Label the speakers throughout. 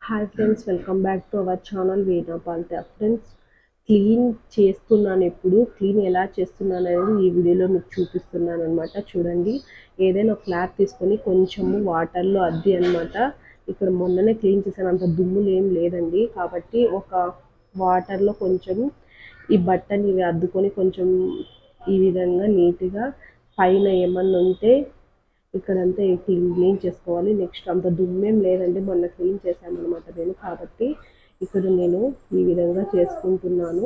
Speaker 1: hi friends welcome back to our channel Veena పాల్తే friends clean చేస్తున్నాను ఎప్పుడు క్లీన్ ఎలా చేస్తున్నాను అనేది ఈ వీడియోలో మీకు చూపిస్తున్నాను అనమాట చూడండి ఏదైనా ఒక క్లాత్ తీసుకొని కొంచెము వాటర్లో అద్ది అనమాట ఇక్కడ మొన్ననే క్లీన్ చేశాను అంత దుమ్ములు ఏం లేదండి కాబట్టి ఒక వాటర్లో కొంచెం ఈ బట్టని ఇవి అద్దుకొని కొంచెం ఈ విధంగా నీట్గా పైన ఏమన్నా ఉంటే ఇక్కడంతా క్లీన్ క్లీన్ చేసుకోవాలి నెక్స్ట్ అంత దుమ్మేం లేదండి మొన్న క్లీన్ చేశాను అనమాట నేను కాబట్టి ఇక్కడ నేను ఈ విధంగా చేసుకుంటున్నాను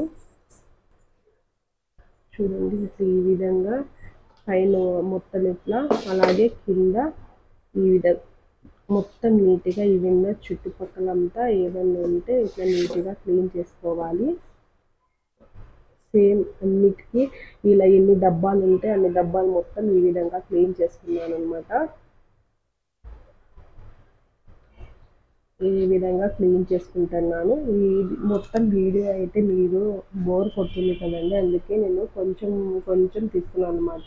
Speaker 1: చూడండి ఇట్లా ఈ విధంగా పైన మొత్తం ఇట్లా అలాగే కింద ఈ విధంగా మొత్తం నీట్గా ఈ విధంగా చుట్టుపక్కలంతా ఏదన్నా ఉంటే ఇట్లా నీట్గా క్లీన్ చేసుకోవాలి సేమ్ అన్నిటికీ ఇలా ఎన్ని డబ్బాలు ఉంటే అన్ని డబ్బాలు మొత్తం ఈ విధంగా క్లీన్ చేసుకున్నాను అనమాట ఈ విధంగా క్లీన్ చేసుకుంటున్నాను ఈ మొత్తం వీడియో అయితే మీరు బోర్ కొడుతుంది కదండి అందుకే నేను కొంచెం కొంచెం తీసుకున్నాను అనమాట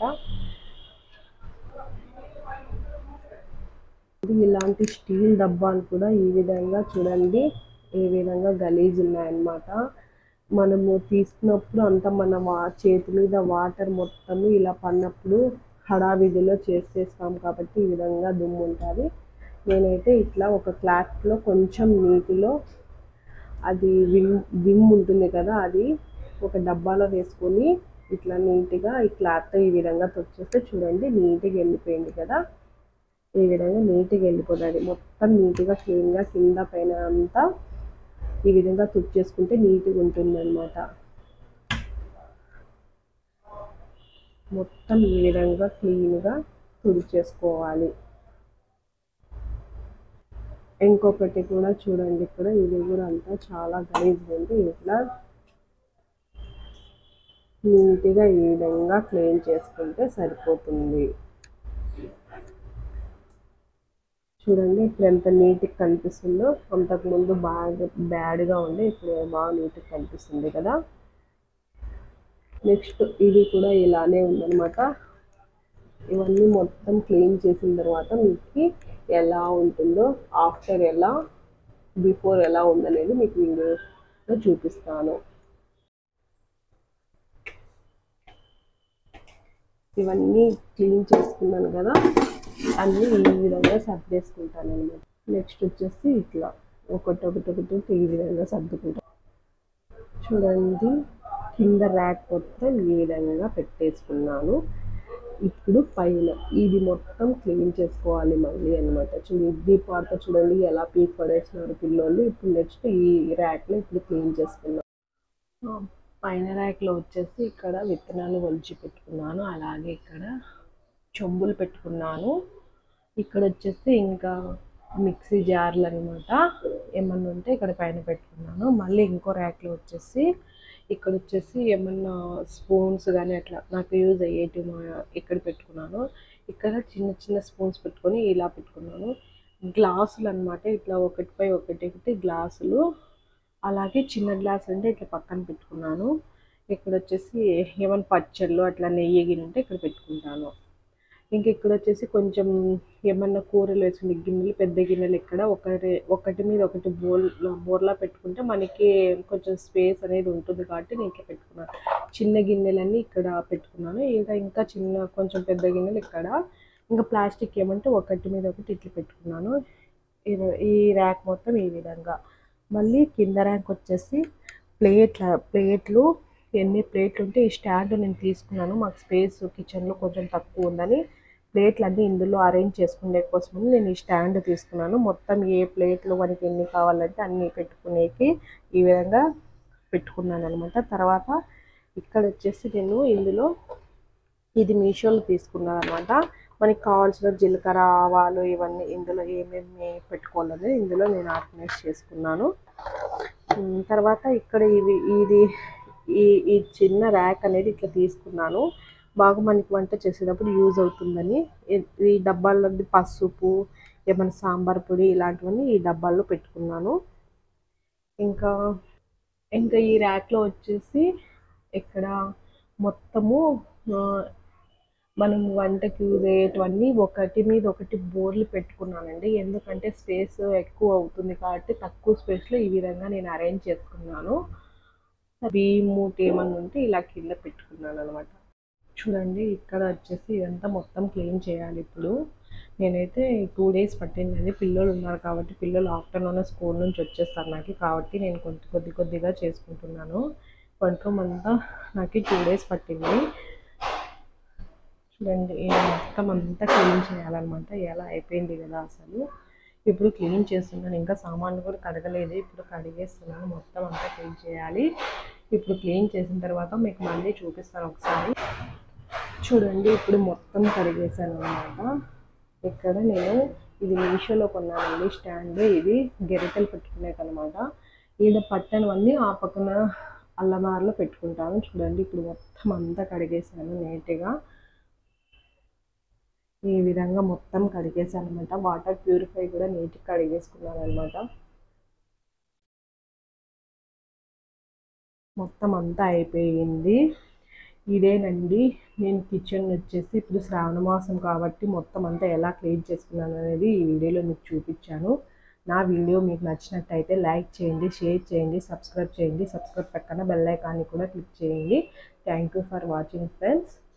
Speaker 1: ఇలాంటి స్టీల్ డబ్బాలు కూడా ఈ విధంగా చూడండి ఏ విధంగా గలీజ్ ఉన్నాయన్నమాట మనము తీసుకున్నప్పుడు అంతా మన వా చేతి మీద వాటర్ మొత్తము ఇలా పడినప్పుడు హడావిధిలో చేసేస్తాం కాబట్టి ఈ విధంగా దుమ్ము ఉంటుంది నేనైతే ఇట్లా ఒక క్లాత్లో కొంచెం నీటిలో అది విమ్ విమ్ ఉంటుంది కదా అది ఒక డబ్బాలో వేసుకొని ఇట్లా నీట్గా ఈ క్లాత్ ఈ విధంగా తొచ్చేస్తే చూడండి నీట్గా వెళ్ళిపోయింది కదా ఈ విధంగా నీట్గా వెళ్ళిపోతుంది మొత్తం నీట్గా క్లీన్గా కింద పైన అంతా ఈ విధంగా తుడిచేసుకుంటే నీట్గా ఉంటుంది అనమాట మొత్తం ఈ విధంగా క్లీన్గా తుడిచేసుకోవాలి ఇంకొకటి కూడా చూడండి ఇక్కడ ఇది కూడా అంతా చాలా గలీజ్గా ఉంది ఇట్లా నీట్గా ఈ విధంగా క్లీన్ చేసుకుంటే సరిపోతుంది చూడండి ఇప్పుడు ఎంత నీట్గా కనిపిస్తుందో అంతకుముందు బాగా బ్యాడ్గా ఉండే ఇప్పుడు బాగా నీట్గా కనిపిస్తుంది కదా నెక్స్ట్ ఇది కూడా ఇలానే ఉందన్నమాట ఇవన్నీ మొత్తం క్లీన్ చేసిన తర్వాత మీకు ఎలా ఉంటుందో ఆఫ్టర్ ఎలా బిఫోర్ ఎలా ఉందనేది మీకు వీడియోలో చూపిస్తాను ఇవన్నీ క్లీన్ చేసుకున్నాను కదా అన్నీ ఈ విధంగా సర్దేసుకుంటాను అనమాట నెక్స్ట్ వచ్చేసి ఇట్లా ఒకటి ఒకటి ఒకటి ఈ విధంగా సర్దుకుంటాను చూడండి కింద ర్యాక్ మొత్తం ఈ విధంగా పెట్టేసుకున్నాను ఇప్పుడు పైన ఇది మొత్తం క్లీన్ చేసుకోవాలి మళ్ళీ అనమాట చూడండి ఇది పార్త చూడండి ఎలా పీక్ పడేసినారు పిల్లోళ్ళు ఇప్పుడు నెక్స్ట్ ఈ ర్యాక్లో ఇప్పుడు క్లీన్ చేసుకున్నాను పైన ర్యాక్లో వచ్చేసి ఇక్కడ విత్తనాలు ఒలిచి పెట్టుకున్నాను అలాగే ఇక్కడ చెంబులు పెట్టుకున్నాను ఇక్కడ వచ్చేసి ఇంకా మిక్సీ జార్లు అనమాట ఏమన్నా ఉంటే ఇక్కడ పైన పెట్టుకున్నాను మళ్ళీ ఇంకో ర్యాక్లో వచ్చేసి ఇక్కడ వచ్చేసి ఏమన్నా స్పూన్స్ కానీ అట్లా నాకు యూజ్ అయ్యేటి ఇక్కడ పెట్టుకున్నాను ఇక్కడ చిన్న చిన్న స్పూన్స్ పెట్టుకొని ఇలా పెట్టుకున్నాను గ్లాసులు అనమాట ఇట్లా ఒకటిపై ఒకటి ఒకటి గ్లాసులు అలాగే చిన్న గ్లాస్ అంటే ఇట్లా పక్కన పెట్టుకున్నాను ఇక్కడ వచ్చేసి ఏమైనా పచ్చళ్ళు అట్లా నెయ్యి గిన్నె ఉంటే ఇక్కడ పెట్టుకుంటాను ఇంకా ఇక్కడ వచ్చేసి కొంచెం ఏమన్నా కూరలు వేసుకునే గిన్నెలు పెద్ద గిన్నెలు ఇక్కడ ఒకటి ఒకటి మీద ఒకటి బోల్ బోర్లా పెట్టుకుంటే మనకి కొంచెం స్పేస్ అనేది ఉంటుంది కాబట్టి నేను ఇట్లా పెట్టుకున్నాను చిన్న గిన్నెలన్నీ ఇక్కడ పెట్టుకున్నాను ఇంకా ఇంకా చిన్న కొంచెం పెద్ద గిన్నెలు ఇక్కడ ఇంకా ప్లాస్టిక్ ఏమంటే ఒకటి మీద ఒకటి ఇట్లా పెట్టుకున్నాను ఈ ర్యాక్ మొత్తం ఈ విధంగా మళ్ళీ కింద ర్యాంక్ వచ్చేసి ప్లేట్ల ప్లేట్లు ఎన్ని ప్లేట్లు ఉంటే ఈ స్టాండ్ నేను తీసుకున్నాను మాకు స్పేస్ కిచెన్లో కొంచెం తక్కువ ఉందని ప్లేట్లు అన్నీ ఇందులో అరేంజ్ చేసుకునే కోసమని నేను ఈ స్టాండ్ తీసుకున్నాను మొత్తం ఏ ప్లేట్లు మనకి ఎన్ని కావాలంటే అన్నీ పెట్టుకునేకి ఈ విధంగా పెట్టుకున్నాను అనమాట తర్వాత ఇక్కడ వచ్చేసి నేను ఇందులో ఇది మీషోలో తీసుకున్నాను అనమాట మనకి కావాల్సిన జీలకర్ర ఆవాలు ఇవన్నీ ఇందులో ఏమేమి పెట్టుకోవాలని ఇందులో నేను ఆర్గనైజ్ చేసుకున్నాను తర్వాత ఇక్కడ ఇవి ఇది ఈ ఈ చిన్న ర్యాక్ అనేది ఇట్లా తీసుకున్నాను బాగా మనకి వంట చేసేటప్పుడు యూజ్ అవుతుందని ఈ డబ్బాల్లో పసుపు ఏమైనా సాంబార్ పొడి ఇలాంటివన్నీ ఈ డబ్బాల్లో పెట్టుకున్నాను ఇంకా ఇంకా ఈ ర్యాక్లో వచ్చేసి ఇక్కడ మొత్తము మనం వంటకి యూజ్ అయ్యేటివన్నీ ఒకటి మీద ఒకటి బోర్లు పెట్టుకున్నానండి ఎందుకంటే స్పేస్ ఎక్కువ అవుతుంది కాబట్టి తక్కువ స్పేస్లో ఈ విధంగా నేను అరేంజ్ చేసుకున్నాను బియ్యం మూట ఏమన్నా ఉంటే ఇలా కింద పెట్టుకున్నాను అనమాట చూడండి ఇక్కడ వచ్చేసి ఇదంతా మొత్తం క్లీన్ చేయాలి ఇప్పుడు నేనైతే టూ డేస్ పట్టిందండి పిల్లలు ఉన్నారు కాబట్టి పిల్లలు ఆఫ్టర్నూన్ స్కూల్ నుంచి వచ్చేస్తారు నాకు కాబట్టి నేను కొంత కొద్ది కొద్దిగా చేసుకుంటున్నాను వంట రూమ్ అంతా నాకు టూ డేస్ పట్టింది చూడండి ఈ మొత్తం అంతా క్లీన్ చేయాలన్నమాట ఎలా అయిపోయింది కదా అసలు ఇప్పుడు క్లీన్ చేస్తున్నాను ఇంకా సామాన్లు కూడా కడగలేదు ఇప్పుడు కడిగేస్తున్నాను మొత్తం అంతా క్లీన్ చేయాలి ఇప్పుడు క్లీన్ చేసిన తర్వాత మీకు మళ్ళీ చూపిస్తాను ఒకసారి చూడండి ఇప్పుడు మొత్తం కడిగేసాను అనమాట ఇక్కడ నేను ఇది మీషోలో కొన్నానండి స్టాండ్ ఇది గెరిటెలు పెట్టుకునేది అనమాట ఈడ పట్టనవన్నీ ఆ పక్కన అల్లమారలో పెట్టుకుంటాను చూడండి ఇప్పుడు మొత్తం అంతా కడిగేసాను నీట్గా ఈ విధంగా మొత్తం కడిగేసాను అనమాట వాటర్ ప్యూరిఫై కూడా నీట్గా కడిగేసుకున్నాను అనమాట మొత్తం అంతా అయిపోయింది ఇదేనండి నేను కిచెన్ వచ్చేసి ఇప్పుడు శ్రావణ మాసం కాబట్టి మొత్తం అంతా ఎలా క్లీన్ చేసుకున్నాను అనేది ఈ వీడియోలో మీకు చూపించాను నా వీడియో మీకు నచ్చినట్టయితే లైక్ చేయండి షేర్ చేయండి సబ్స్క్రైబ్ చేయండి సబ్స్క్రైబ్ పక్కన బెల్ ఐకాన్ని కూడా క్లిక్ చేయండి thank you for watching friends